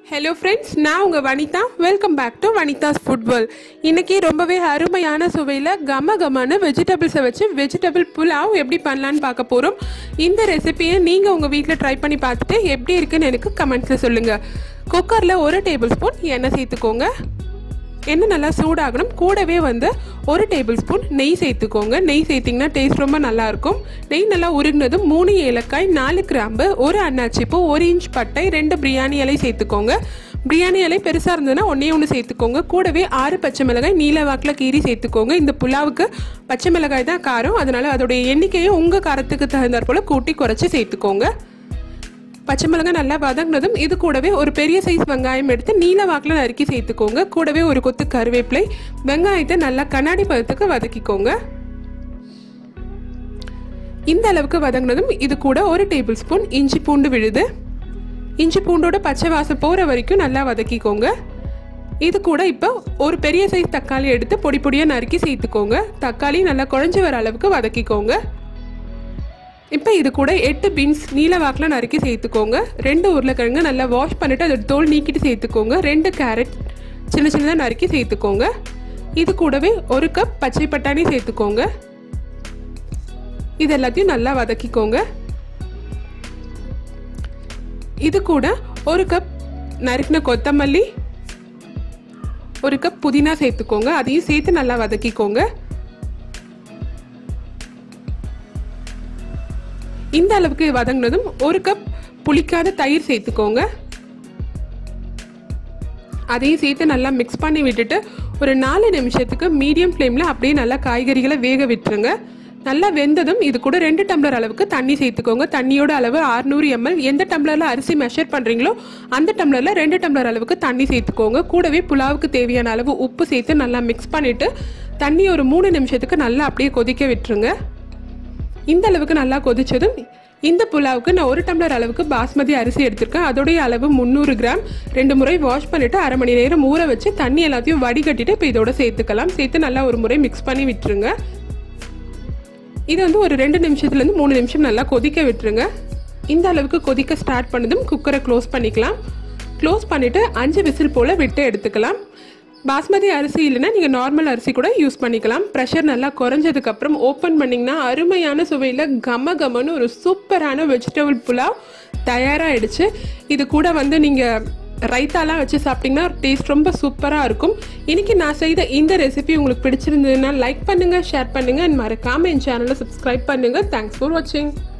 hello friends நான் உங்கள் Vanitha welcome back to Vanitha's food world இன்றைக்கி ரொம்பவே அருமையான சுவையில் கம கமான வெஜிடபிள்ஸை வச்சு வெஜிடபிள் புலாவ் எப்படி பண்ணலான்னு பார்க்க போகிறோம் இந்த ரெசிபியை நீங்கள் உங்கள் வீட்டில் ட்ரை பண்ணி பார்த்துட்டு எப்படி இருக்குன்னு எனக்கு கமெண்ட்ஸில் சொல்லுங்கள் குக்கரில் ஒரு டேபிள் ஸ்பூன் எண்ணெய் சேர்த்துக்கோங்க எண்ணெய் நல்லா சூடாகணும் கூடவே வந்து ஒரு டேபிள் ஸ்பூன் நெய் சேர்த்துக்கோங்க நெய் சேர்த்திங்கன்னா டேஸ்ட் ரொம்ப நல்லாயிருக்கும் நெய் நல்லா உருகினதும் மூணு ஏலக்காய் நாலு கிராம்பு ஒரு அன்னாச்சிப்பூ ஒரு இன்ச் பட்டை ரெண்டு பிரியாணி இலை சேர்த்துக்கோங்க பிரியாணி இலை பெருசாக இருந்ததுன்னா ஒன்றே ஒன்று சேர்த்துக்கோங்க கூடவே ஆறு பச்சை மிளகாய் நீல வாக்கில் கீரி சேர்த்துக்கோங்க இந்த புலாவுக்கு பச்சை மிளகாய் தான் காரம் அதனால் அதோடைய எண்ணிக்கையை உங்கள் காரத்துக்கு தகுந்தாற் போல் கூட்டி குறைச்சி சேர்த்துக்கோங்க பச்சை மிளகாய் நல்லா வதங்கினதும் இது கூடவே ஒரு பெரிய சைஸ் வெங்காயம் எடுத்து நீல வாக்கில் நறுக்கி சேர்த்துக்கோங்க கூடவே ஒரு கொத்து கருவேப்பிலை வெங்காயத்தை நல்லா கண்ணாடி பதத்துக்கு வதக்கிக்கோங்க இந்த அளவுக்கு வதங்கினதும் இது கூட ஒரு டேபிள் ஸ்பூன் இஞ்சி பூண்டு விழுது இஞ்சி பூண்டோட பச்சை வாசம் போகிற வரைக்கும் நல்லா வதக்கிக்கோங்க இது கூட இப்போ ஒரு பெரிய சைஸ் தக்காளி எடுத்து பொடி பொடியாக நறுக்கி சேர்த்துக்கோங்க தக்காளி நல்லா குழஞ்சி வர அளவுக்கு வதக்கிக்கோங்க இப்போ இது கூட எட்டு பீன்ஸ் நீல வாக்கில் நறுக்கி சேர்த்துக்கோங்க ரெண்டு உருளைக்கிழங்கு நல்லா வாஷ் பண்ணிவிட்டு அதோட தோல் நீக்கிட்டு சேர்த்துக்கோங்க ரெண்டு கேரட் சின்ன சின்னதாக நறுக்கி சேர்த்துக்கோங்க இது கூடவே ஒரு கப் பச்சை பட்டாணி சேர்த்துக்கோங்க இது எல்லாத்தையும் நல்லா வதக்கிக்கோங்க இது கூட ஒரு கப் நறுக்கின கொத்தமல்லி ஒரு கப் புதினா சேர்த்துக்கோங்க அதையும் சேர்த்து நல்லா வதக்கிக்கோங்க இந்த அளவுக்கு வதங்கினதும் ஒரு கப் புளிக்காத தயிர் சேர்த்துக்கோங்க அதையும் சேர்த்து நல்லா மிக்ஸ் பண்ணி விட்டுட்டு ஒரு நாலு நிமிஷத்துக்கு மீடியம் ஃப்ளேமில் அப்படியே நல்லா காய்கறிகளை வேக விட்டுருங்க நல்லா வெந்ததும் இது கூட ரெண்டு டம்ளர் அளவுக்கு தண்ணி சேர்த்துக்கோங்க தண்ணியோட அளவு அறுநூறு எம்எல் எந்த டம்ளரில் அரிசி மெஷர் பண்ணுறீங்களோ அந்த டம்ளரில் ரெண்டு டம்ளர் அளவுக்கு தண்ணி சேர்த்துக்கோங்க கூடவே புலாவுக்கு தேவையான அளவு உப்பு சேர்த்து நல்லா மிக்ஸ் பண்ணிவிட்டு தண்ணி ஒரு மூணு நிமிஷத்துக்கு நல்லா அப்படியே கொதிக்க விட்டுருங்க இந்த அளவுக்கு நல்லா கொதிச்சதும் இந்த புலாவுக்கு நான் ஒரு டம்ளர் அளவுக்கு பாஸ்மதி அரிசி எடுத்திருக்கேன் அதோடைய அளவு முந்நூறு கிராம் ரெண்டு முறை வாஷ் பண்ணிவிட்டு அரை மணி நேரம் ஊற வச்சு தண்ணி எல்லாத்தையும் வடிகட்டிட்டு இப்போ இதோட சேர்த்துக்கலாம் சேர்த்து நல்லா ஒரு முறை மிக்ஸ் பண்ணி விட்டுருங்க இது வந்து ஒரு ரெண்டு நிமிஷத்துலேருந்து மூணு நிமிஷம் நல்லா கொதிக்க விட்டுருங்க இந்த அளவுக்கு கொதிக்க ஸ்டார்ட் பண்ணதும் குக்கரை க்ளோஸ் பண்ணிக்கலாம் க்ளோஸ் பண்ணிவிட்டு அஞ்சு விசில் போல் விட்டு எடுத்துக்கலாம் பாஸ்மதி அரிசி இல்லைன்னா நீங்கள் நார்மல் அரிசி கூட யூஸ் பண்ணிக்கலாம் ப்ரெஷர் நல்லா குறைஞ்சதுக்கப்புறம் ஓப்பன் பண்ணிங்கன்னா அருமையான சுவையில் கம கமன்னு ஒரு சூப்பரான வெஜிடபிள் புலாவ் தயாராகிடுச்சு இது கூட வந்து நீங்கள் ரைத்தாலாம் வச்சு சாப்பிட்டிங்கன்னா டேஸ்ட் ரொம்ப சூப்பராக இருக்கும் இன்றைக்கி நான் செய்த இந்த ரெசிபி உங்களுக்கு பிடிச்சிருந்ததுன்னா லைக் பண்ணுங்கள் ஷேர் பண்ணுங்கள் அண்ட் மறக்காமல் என் சேனலை சப்ஸ்கிரைப் பண்ணுங்கள் தேங்க்ஸ் ஃபார் வாட்சிங்